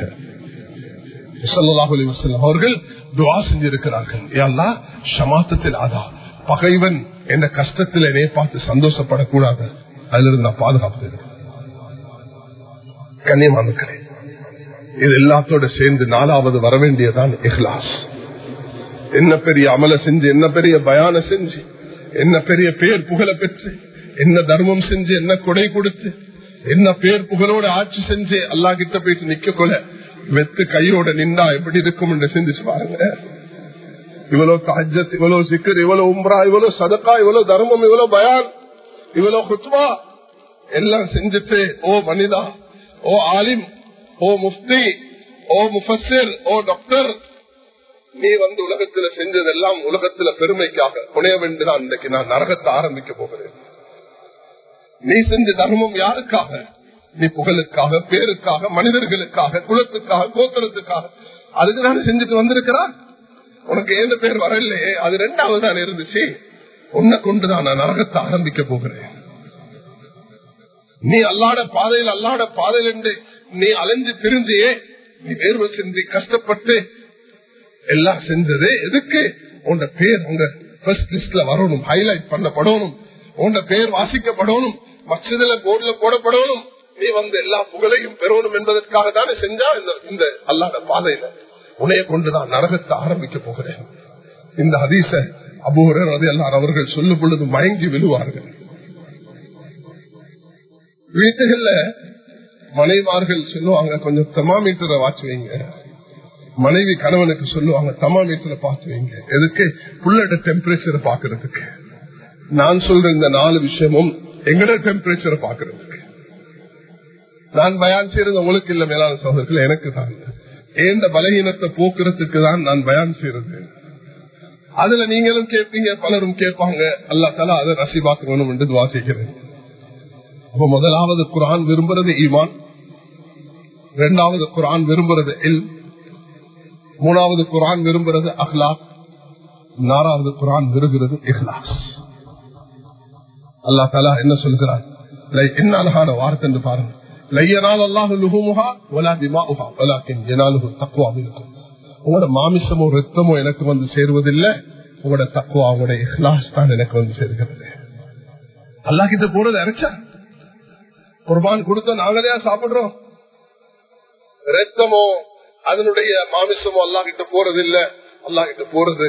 அவர்கள் துவா செஞ்சிருக்கிறார்கள் எல்லா சமாத்தத்தில் அதா பகைவன் என்ற கஷ்டத்தில் என்னைய பார்த்து சந்தோஷப்படக்கூடாது அதுல இருந்து நான் பாதுகாப்பு கண்ணியமானுக்கிறேன் இது எல்லாத்தோட சேர்ந்து நாலாவது வர வேண்டியதான் இஹ்லாஸ் என்ன பெரிய அமல செஞ்சு என்ன பெரிய பயான செஞ்சு என்ன பெரிய பேர் புகழ பெற்று என்ன தர்மம் செஞ்சு என்ன கொடை கொடுத்து என்ன பேர் புகழோட ஆட்சி செஞ்சு அல்லா கிட்ட போயிட்டு நிக்க கொள்ள வெத்து கையோட நின்னா எப்படி இருக்கும் என்று சிந்திச்சு பாருங்க இவ்வளவு தாஜத் இவ்வளவு சிக்கர் இவ்வளவு உம்ரா இவ்வளவு சதக்கா இவ்வளவு தர்மம் இவ்வளவு பயான் இவ்வளவு குத்வா எல்லாம் செஞ்சுட்டு ஓ மனிதா ஓ ஆலிம் ஓ முஃப்தி ஓ முஃபஸிர் ஓ டாக்டர் நீ வந்து உலகத்துல செஞ்சதெல்லாம் உலகத்துல பெருமைக்காக புனைய வேண்டிதான் இன்றைக்கு நான் நரகத்தை ஆரம்பிக்க போகிறேன் நீ செஞ்ச தர்மம் யாருக்காக நீ புகழுக்காக பேருக்காக மனிதர்களுக்காக குலத்துக்காக கோத்திரத்துக்காக அதுக்கு நான் செஞ்சுட்டு வந்திருக்கிறா உனக்கு ஏந்த பேர் வரலையே அது ரெண்டாவது தான் இருந்துச்சு உன்னை கொண்டுதான் நான் நரகத்தை ஆரம்பிக்க போகிறேன் நீ அல்லாட பாதையில் அல்லாட பாதையில் என்று நீ அலைஞ்சு பிரிஞ்சியே நீ வேர்வை செஞ்சு கஷ்டப்பட்டு எல்லாம் செஞ்சது எதுக்கு உன் பேர் உங்க ஃபர்ஸ்ட் லிஸ்ட்ல வரணும் ஹைலைட் பண்ணப்படணும் உன் பேர் வாசிக்கப்படணும் மச்சதுல போர்டுல போடப்படணும் நீ வந்து எல்லா புகழையும் பெறணும் என்பதற்காக தானே செஞ்சா இந்த அல்லாத பாதையில உனைய கொண்டுதான் நரகத்தை ஆரம்பிக்க போகிறேன் இந்த ஹதீச அபூரர் அது எல்லாரும் அவர்கள் சொல்லும் பொழுது மயங்கி விழுவார்கள் வீட்டுகள்ல மனைவார்கள் சொல்லுவாங்க கொஞ்சம் தெர்மாமீட்டரை வாட்சி வைங்க மனைவி கணவனுக்கு சொல்லுவாங்க தெர்மாமீட்டரை பார்த்து வைங்க எதுக்கு புள்ளட டெம்பரேச்சரை பாக்குறதுக்கு நான் சொல்ற இந்த நாலு விஷயமும் எங்கட டெம்பரேச்சரை பாக்குறதுக்கு நான் பயான் செய்யறது உங்களுக்கு இல்ல மேலான சோதர்கள் எனக்கு தான் ஏந்த பலகீனத்தை போக்குறதுக்கு தான் நான் பயான் செய்யறது அதுல நீங்களும் கேட்பீங்க பலரும் கேட்பாங்க அல்லா தலா அதை ரசிபாக்கணும் என்று வாசிக்கிறேன் அப்ப முதலாவது குரான் விரும்புறது ஈமான் இரண்டாவது குரான் விரும்புறது இல் மூணாவது குரான் விரும்புறது அஹ்லாக் நாலாவது குரான் விரும்புகிறது இஹ்லாஸ் அல்லா தலா என்ன சொல்கிறார் என்ன அழகான வார்த்தை என்று பாருங்க உங்களோட மாமிசமோ ரத்தமோ எனக்கு வந்து சேருவதில்லை உங்களோட தக்குவா உங்களோட இஹ்லாஸ் தான் எனக்கு வந்து சேர்கிறது அல்லா கிட்ட போறது அரைச்சா குர்பான் கொடுத்த நாங்களே சாப்பிடுறோம் ரத்தமோ அதனுடைய மாமிசமோ அல்லா கிட்ட போறது இல்ல அல்லா கிட்ட போறது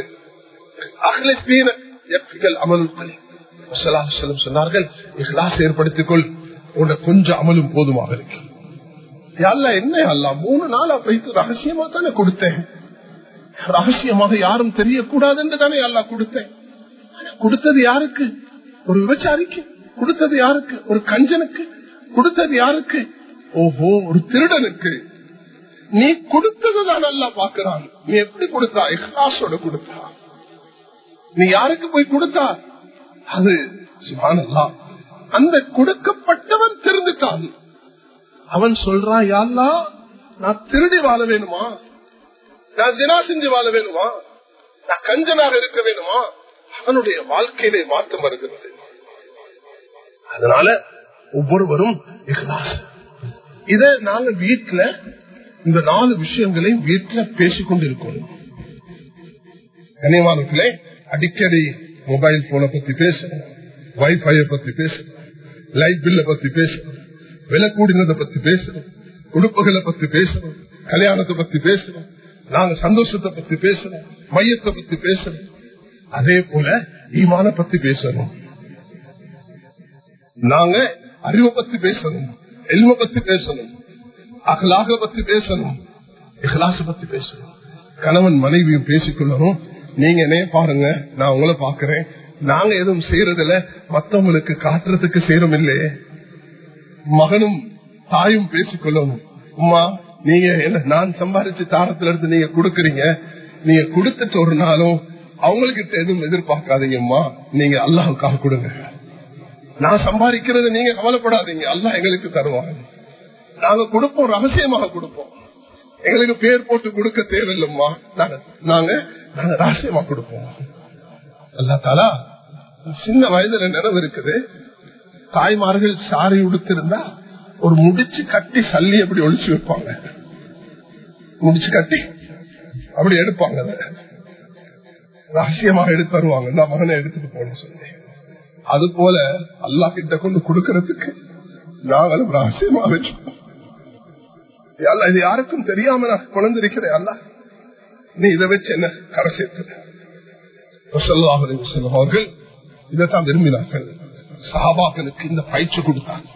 சொன்னார்கள் ஏற்படுத்திக் கொள் உன்னை கொஞ்சம் அமலும் போதுமாக இருக்கு என்ன அல்ல மூணு நாள் வைத்து ரகசியமா தானே கொடுத்தேன் ரகசியமாக யாரும் தெரியக்கூடாது என்று தானே அல்லா கொடுத்தேன் கொடுத்தது யாருக்கு ஒரு விபச்சாரிக்கு கொடுத்தது யாருக்கு ஒரு கஞ்சனுக்கு கொடுத்தது யாருக்கு ஓஹோ ஒரு திருடனுக்கு நீ கொடுத்ததுதான் நல்லா பாக்குறான் நீ எப்படி கொடுத்தா இஹ்லாசோட கொடுத்தா நீ யாருக்கு போய் கொடுத்தா அது சுபானல்லா அந்த கொடுக்கப்பட்டவன் திருந்துட்டான் அவன் சொல்றான் யாழ்லா நான் திருடி வாழ வேணுமா நான் தினா செஞ்சு வாழ வேணுமா நான் கஞ்சனாக இருக்க வேணுமா அவனுடைய வாழ்க்கையிலே மாற்றம் வருகிறது அதனால ஒவ்வொருவரும் இத நாங்க வீட்டுல இந்த நாலு விஷயங்களையும் வீட்டுல பேசிக்கொண்டிருக்கணும் கனியமானங்களே அடிக்கடி மொபைல் போனை பத்தி பேசணும் வைஃபைய பத்தி பேசணும் லைட் பில்ல பத்தி பேசணும் விலை கூடினதை பத்தி பேசணும் உடுப்புகளை பத்தி பேசணும் கல்யாணத்தை பத்தி பேசணும் நாங்க சந்தோஷத்தை பத்தி பேசணும் மையத்தை பத்தி பேசணும் அதே போல ஈமான பத்தி பேசணும் நாங்க அறிவை பத்தி பேசணும் எல்ம பத்தி பேசணும் அகலாக பத்தி பேசணும் இஹ்லாச பத்தி பேசணும் கணவன் மனைவியும் பேசிக்கொள்ளணும் நீங்க என்ன பாருங்க நான் உங்களை பாக்குறேன் நாங்க எதுவும் செய்யறதில்ல மத்தவங்களுக்கு காட்டுறதுக்கு செய்யறோம் இல்லையே மகனும் தாயும் பேசிக்கொள்ளணும் உமா நீங்க என்ன நான் சம்பாதிச்சு தாரத்துல இருந்து நீங்க கொடுக்கறீங்க நீங்க கொடுத்துட்டு ஒரு நாளும் அவங்களுக்கு எதுவும் எதிர்பார்க்காதீங்கம்மா நீங்க அல்லாஹுக்காக கொடுங்க நான் சம்பாதிக்கிறது நீங்க கவலைப்படாதீங்க அல்லாஹ் எங்களுக்கு தருவாங்க நாங்க கொடுப்போம் ரகசியமாக கொடுப்போம் எங்களுக்கு பேர் போட்டு கொடுக்க தேவையில்லைம்மா நாங்க நாங்க நாங்க ரகசியமா கொடுப்போம் அல்லா தாலா சின்ன வயதுல நினைவு இருக்குது தாய்மார்கள் சாரி உடுத்திருந்தா ஒரு முடிச்சு கட்டி சல்லி அப்படி ஒழிச்சு வைப்பாங்க முடிச்சு கட்டி அப்படி எடுப்பாங்க அதை. ரகசியமாக எடுத்து வருவாங்க நான் மகனை எடுத்துட்டு போன சொல்லி அது போல அல்லா கிட்ட கொண்டு கொடுக்கறதுக்கு நாங்களும் ரகசியமா வச்சோம் அல்ல இது யாருக்கும் தெரியாம நான் குழந்திருக்கிறேன் அல்ல நீ இதை வச்சு என்ன கரை சேர்த்து அவர்கள் இதைத்தான் விரும்பினார்கள் சஹாபாக்களுக்கு இந்த பயிற்சி கொடுத்தாங்க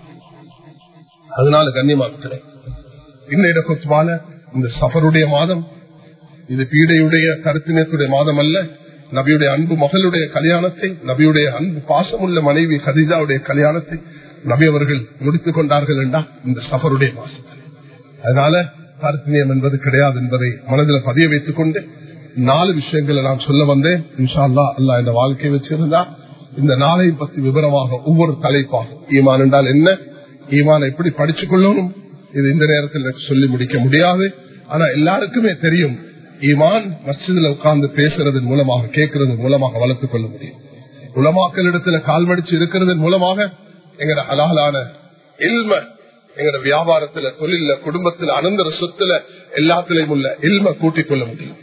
அதனால கண்ணியமாக்களே இன்னைய கொத்துவால இந்த சஃபருடைய மாதம் இது பீடையுடைய கருத்தினத்துடைய மாதம் அல்ல நபியுடைய அன்பு மகளுடைய கல்யாணத்தை நபியுடைய அன்பு பாசமுள்ள மனைவி கதிஜாவுடைய கல்யாணத்தை நபி அவர்கள் முடித்துக் கொண்டார்கள் என்றா இந்த சஃபருடைய மாசம் அதனால கருத்தினியம் என்பது கிடையாது என்பதை மனதில் பதிய வைத்துக் கொண்டு நாலு விஷயங்களை நான் சொல்ல வந்தேன் இன்ஷா அல்லா அல்லா இந்த வாழ்க்கையை வச்சிருந்தா இந்த நாளை பத்தி விவரமாக ஒவ்வொரு தலைப்பாக ஈமான் என்றால் என்ன ஈமான் எப்படி படிச்சுக் கொள்ளணும் இது இந்த நேரத்தில் எனக்கு சொல்லி முடிக்க முடியாது ஆனா எல்லாருக்குமே தெரியும் ஈமான் மஸ்ஜிதுல உட்கார்ந்து பேசுறதன் மூலமாக கேட்கறது மூலமாக வளர்த்துக் கொள்ள முடியும் உலமாக்களிடத்துல கால்வடிச்சு இருக்கிறதன் மூலமாக எங்கட ஹலாலான இல்ம எங்கட வியாபாரத்துல தொழில குடும்பத்துல அனந்தர சொத்துல எல்லாத்திலையும் உள்ள இல்ம கூட்டிக் கொள்ள முடியும்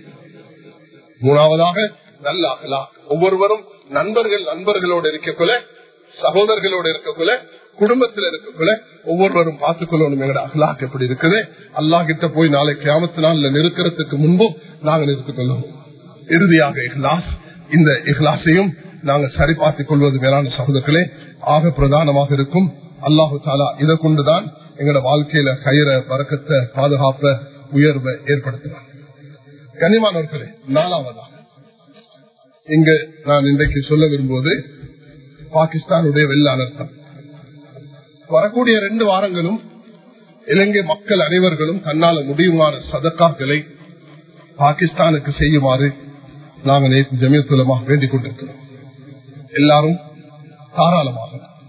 மூணாவதாக நல்ல அகலா ஒவ்வொருவரும் நண்பர்கள் நண்பர்களோடு இருக்கக்குள்ள சகோதரர்களோடு இருக்கக்குள்ள குடும்பத்தில் இருக்கக்குள்ள ஒவ்வொருவரும் பார்த்துக் கொள்ளணும் எங்கட அகலாக் எப்படி இருக்குது அல்லா கிட்ட போய் நாளை கிராமத்து நாள்ல நிறுக்கிறதுக்கு முன்பும் நாங்கள் நிறுத்திக் கொள்ளணும் இறுதியாக இஹ்லாஸ் இந்த இஹ்லாஸையும் நாங்கள் சரி பார்த்துக் கொள்வது மேலான சகோதரர்களே ஆக பிரதானமாக இருக்கும் அல்லாஹு தாலா இதை கொண்டுதான் எங்களோட வாழ்க்கையில கயிற பறக்கத்தை பாதுகாப்ப உயர்வை ஏற்படுத்துவாங்க கனிமானவர்களே நாலாவதாக இங்க நான் இன்றைக்கு சொல்ல விரும்புவது பாகிஸ்தானுடைய வெள்ள அனர்த்தம் வரக்கூடிய ரெண்டு வாரங்களும் இலங்கை மக்கள் அனைவர்களும் தன்னால முடியுமான சதக்காக்களை பாகிஸ்தானுக்கு செய்யுமாறு நாங்கள் நேற்று ஜமியத்துலமாக வேண்டிக் கொண்டிருக்கிறோம் எல்லாரும் தாராளமாக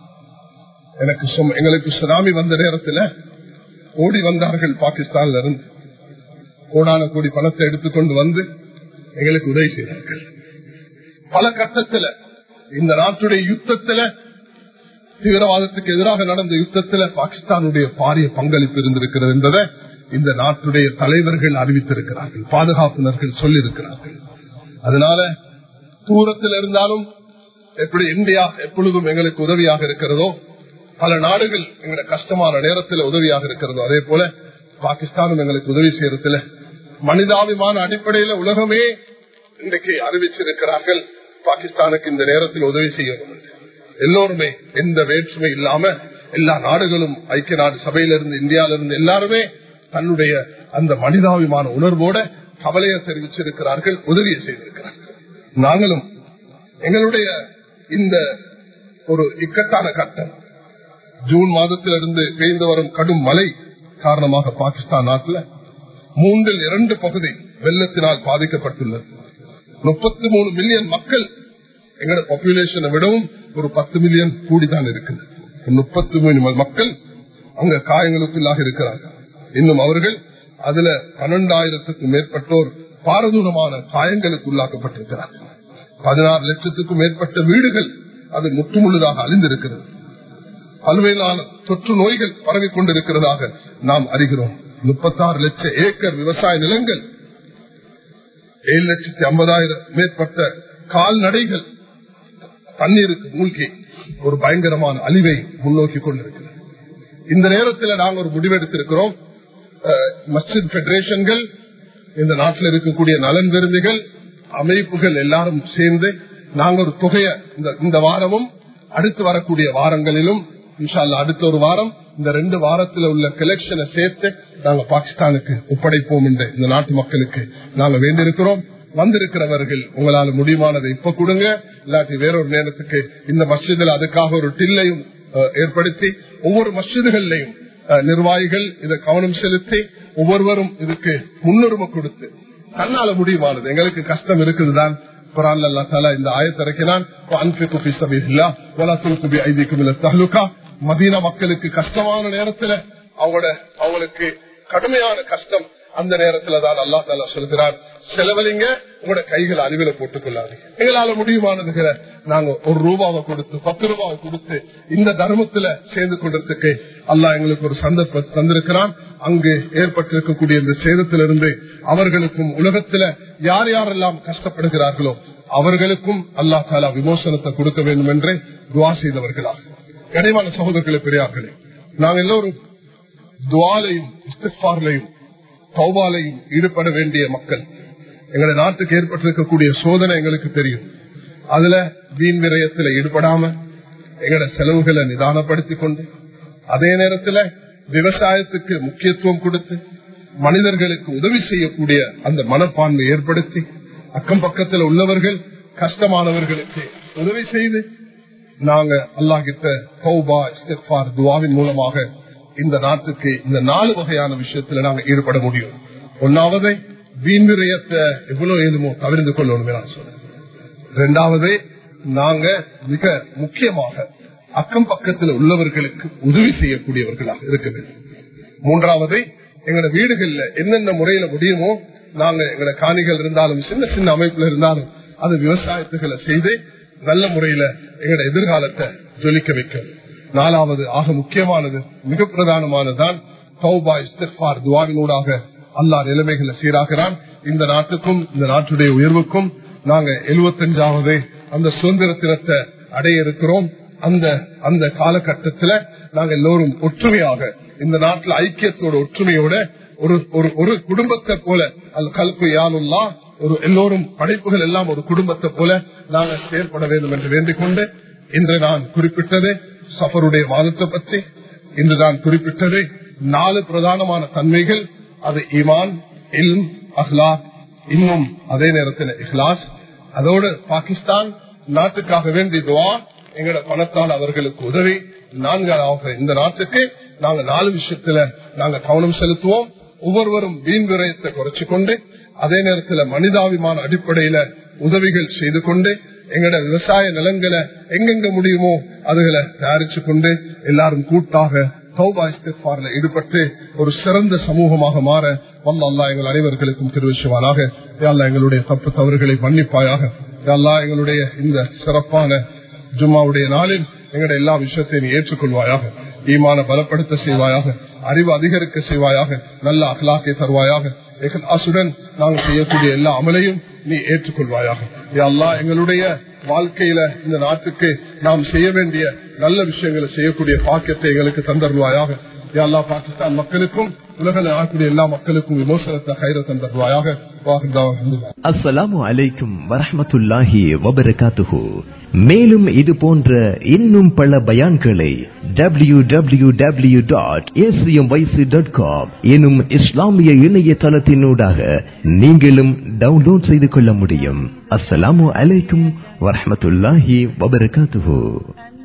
எனக்கு எங்களுக்கு சுனாமி வந்த நேரத்தில் ஓடி வந்தார்கள் பாகிஸ்தான்ல இருந்து கோடான கோடி பணத்தை எடுத்துக்கொண்டு வந்து எங்களுக்கு உதவி செய்தார்கள் பல கட்டத்தில் இந்த நாட்டுடைய யுத்தத்தில் தீவிரவாதத்துக்கு எதிராக நடந்த யுத்தத்தில் பாகிஸ்தானுடைய பாரிய பங்களிப்பு இருந்திருக்கிறது என்பதை இந்த நாட்டுடைய தலைவர்கள் அறிவித்திருக்கிறார்கள் பாதுகாப்பினர்கள் சொல்லியிருக்கிறார்கள் அதனால தூரத்தில் இருந்தாலும் எப்படி இந்தியா எப்பொழுதும் எங்களுக்கு உதவியாக இருக்கிறதோ பல நாடுகள் எங்களை கஷ்டமான நேரத்தில் உதவியாக இருக்கிறதோ அதே போல பாகிஸ்தானும் எங்களுக்கு உதவி செய்யறதுல மனிதாபிமான அடிப்படையில உலகமே இன்றைக்கு அறிவிச்சிருக்கிறார்கள் பாகிஸ்தானுக்கு இந்த நேரத்தில் உதவி செய்யணும் எல்லோருமே எந்த வேற்றுமை இல்லாம எல்லா நாடுகளும் ஐக்கிய நாடு சபையிலிருந்து இந்தியாவிலிருந்து எல்லாருமே தன்னுடைய அந்த மனிதாபிமான உணர்வோட கவலையை தெரிவிச்சிருக்கிறார்கள் உதவியை செய்திருக்கிறார்கள் நாங்களும் எங்களுடைய இந்த ஒரு இக்கட்டான கட்டம் ஜூன் மாதத்திலிருந்து பெய்து வரும் கடும் மழை காரணமாக பாகிஸ்தான் நாட்டில் மூன்றில் இரண்டு பகுதி வெள்ளத்தினால் பாதிக்கப்பட்டுள்ளது முப்பத்தி மூணு மில்லியன் மக்கள் எங்களோட பாப்புலேஷனை விடவும் ஒரு பத்து மில்லியன் கூடிதான் இருக்குது முப்பத்தி மூணு மக்கள் அங்க காயங்களுக்குள்ளாக இருக்கிறார்கள் இன்னும் அவர்கள் அதுல பன்னெண்டாயிரத்துக்கும் மேற்பட்டோர் பாரதூரமான காயங்களுக்கு உள்ளாக்கப்பட்டிருக்கிறார்கள் பதினாறு லட்சத்துக்கும் மேற்பட்ட வீடுகள் அது முற்றுமுழுதாக அழிந்திருக்கிறது பல்வேறான தொற்று நோய்கள் பரவி கொண்டிருக்கிறதாக நாம் அறிகிறோம் முப்பத்தாறு லட்சம் ஏக்கர் விவசாய நிலங்கள் ஏழு லட்சத்தி ஐம்பதாயிரம் மேற்பட்ட கால்நடைகள் தண்ணீருக்கு மூழ்கி ஒரு பயங்கரமான அழிவை முன்னோக்கி கொண்டிருக்கிறது இந்த நேரத்தில் நாங்கள் ஒரு முடிவெடுத்திருக்கிறோம் மஸ்ஜித் பெடரேஷன்கள் இந்த நாட்டில் இருக்கக்கூடிய நலன் விரும்பிகள் அமைப்புகள் எல்லாரும் சேர்ந்து நாங்கள் ஒரு தொகையை இந்த வாரமும் அடுத்து வரக்கூடிய வாரங்களிலும் இன்ஷால்ல அடுத்த ஒரு வாரம் இந்த ரெண்டு வாரத்தில் உள்ள கலெக்ஷனை சேர்த்து நாங்க பாகிஸ்தானுக்கு ஒப்படைப்போம் என்று இந்த நாட்டு மக்களுக்கு நாங்க வேண்டியிருக்கிறோம் வந்திருக்கிறவர்கள் உங்களால் முடியுமானதை இப்ப கொடுங்க இல்லாட்டி வேறொரு நேரத்துக்கு இந்த மஸ்ஜிதில் அதுக்காக ஒரு டில்லையும் ஏற்படுத்தி ஒவ்வொரு மஸ்ஜிதுகள்லையும் நிர்வாகிகள் இதை கவனம் செலுத்தி ஒவ்வொருவரும் இதுக்கு முன்னுரிமை கொடுத்து தன்னால முடியுமானது எங்களுக்கு கஷ்டம் இருக்குதுதான் இந்த ஆயத்திறக்கினான் மதீனா மக்களுக்கு கஷ்டமான நேரத்துல அவங்களோட அவங்களுக்கு கடுமையான கஷ்டம் அந்த நேரத்துல தான் அல்லா தாலா சொல்கிறார் செலவழிங்க உங்களோட கைகள் அறிவில போட்டுக் கொள்ளாது எங்களால முடியுமானதுகிற நாங்க ஒரு ரூபாவை கொடுத்து பத்து ரூபாவை கொடுத்து இந்த தர்மத்துல சேர்ந்து கொண்டதுக்கு அல்லா எங்களுக்கு ஒரு சந்தர்ப்பம் தந்திருக்கிறான் அங்கு ஏற்பட்டிருக்கக்கூடிய இந்த சேதத்திலிருந்து அவர்களுக்கும் உலகத்துல யார் யாரெல்லாம் கஷ்டப்படுகிறார்களோ அவர்களுக்கும் அல்லா தாலா விமோசனத்தை கொடுக்க வேண்டும் என்று துவா செய்தவர்களாக கனிமான சகோதரர்களை பெரியார்களே நாங்கள் எல்லோரும் துவாலையும் இஸ்திஃபார்லையும் தௌபாலையும் ஈடுபட வேண்டிய மக்கள் எங்களுடைய நாட்டுக்கு ஏற்பட்டிருக்கக்கூடிய சோதனை எங்களுக்கு தெரியும் அதுல வீண் விரயத்தில் ஈடுபடாம எங்களோட செலவுகளை நிதானப்படுத்திக் கொண்டு அதே நேரத்தில் விவசாயத்துக்கு முக்கியத்துவம் கொடுத்து மனிதர்களுக்கு உதவி செய்யக்கூடிய அந்த மனப்பான்மை ஏற்படுத்தி அக்கம் பக்கத்தில் உள்ளவர்கள் கஷ்டமானவர்களுக்கு உதவி செய்து நாங்க அல்லாஹிட்ட கௌபா இஸ்திஃபார் துவாவின் மூலமாக இந்த நாட்டுக்கு இந்த நாலு வகையான விஷயத்துல நாங்க ஈடுபட முடியும் ஒன்னாவது வீண் விரயத்தை எவ்வளவு ஏழுமோ தவிர்த்து கொள்ளணும் நான் சொல்றேன் இரண்டாவது நாங்க மிக முக்கியமாக அக்கம் பக்கத்தில் உள்ளவர்களுக்கு உதவி செய்யக்கூடியவர்களாக இருக்க வேண்டும் மூன்றாவது எங்களோட வீடுகள்ல என்னென்ன முறையில முடியுமோ நாங்க எங்களோட காணிகள் இருந்தாலும் சின்ன சின்ன அமைப்புல இருந்தாலும் அது விவசாயத்துகளை செய்து நல்ல முறையில எங்களோட எதிர்காலத்தை ஜொலிக்க வைக்கும் நாலாவது ஆக முக்கியமானது மிக பிரதானமானதுதான் துவாவினூடாக அல்லா நிலைமைகளை சீராகிறான் இந்த நாட்டுக்கும் இந்த நாட்டுடைய உயர்வுக்கும் நாங்க எழுபத்தஞ்சாவது அந்த சுதந்திர தினத்தை அடைய இருக்கிறோம் அந்த அந்த காலகட்டத்துல நாங்க எல்லோரும் ஒற்றுமையாக இந்த நாட்டில் ஐக்கியத்தோட ஒற்றுமையோட ஒரு ஒரு ஒரு குடும்பத்தை போல அது கல்பு யாருல்லா ஒரு எல்லோரும் படைப்புகள் எல்லாம் ஒரு குடும்பத்தை போல நாங்கள் செயல்பட வேண்டும் என்று வேண்டிக் கொண்டு இன்று நான் குறிப்பிட்டது சஃபருடைய மாதத்தை பற்றி இன்று நான் குறிப்பிட்டது நாலு பிரதானமான தன்மைகள் அது ஈமான் இல் அஹ்லா இன்னும் அதே நேரத்தில் இஹ்லாஸ் அதோடு பாகிஸ்தான் நாட்டுக்காக வேண்டி துவா எங்களோட பணத்தால் அவர்களுக்கு உதவி நான்காவது இந்த நாட்டுக்கு நாங்க நாலு விஷயத்துல நாங்க கவனம் செலுத்துவோம் ஒவ்வொருவரும் வீண் விரயத்தை குறைச்சு கொண்டு அதே நேரத்தில் மனிதாபிமான அடிப்படையில உதவிகள் செய்து கொண்டு எங்களோட விவசாய நிலங்களை எங்கெங்க முடியுமோ அதுகளை தயாரிச்சு கொண்டு எல்லாரும் கூட்டாக ஈடுபட்டு ஒரு சிறந்த சமூகமாக மாற வல்ல அல்லா எங்கள் அனைவர்களுக்கும் திருவிசுவானாக எங்களுடைய தப்பு தவறுகளை மன்னிப்பாயாக அல்லா எங்களுடைய இந்த சிறப்பான ஜும்மாவுடைய நாளில் எங்களுடைய எல்லா விஷயத்தையும் ஏற்றுக்கொள்வாயாக ஈமான பலப்படுத்த செய்வாயாக அறிவு அதிகரிக்க செய்வாயாக நல்ல அகலாக்கை தருவாயாக அசுடன் நாங்கள் செய்யக்கூடிய எல்லா அமலையும் நீ ஏற்றுக்கொள்வாயாக அல்லா எங்களுடைய வாழ்க்கையில இந்த நாட்டுக்கு நாம் செய்ய வேண்டிய நல்ல விஷயங்களை செய்யக்கூடிய பாக்கியத்தை எங்களுக்கு தந்தருவாயாக எல்லா பாகிஸ்தான் மக்களுக்கும் உலக ஆகக்கூடிய எல்லா மக்களுக்கும் விமோசனத்தை கைர தந்தருவாயாக அஸ்ஸலாமு அலைக்கும் வரஹமத்துல்லாஹி வபரகாத்துஹு மேலும் இது போன்ற இன்னும் பல பயான்களை W W W dot dot com எனும் இஸ்லாமிய இணையதளத்தினூடாக நீங்களும் டவுன்லோட் செய்து கொள்ள முடியும் அஸ்ஸலாமு அலைக்கும் வரஹமத்துல்லாஹி வபரகாத்துஹு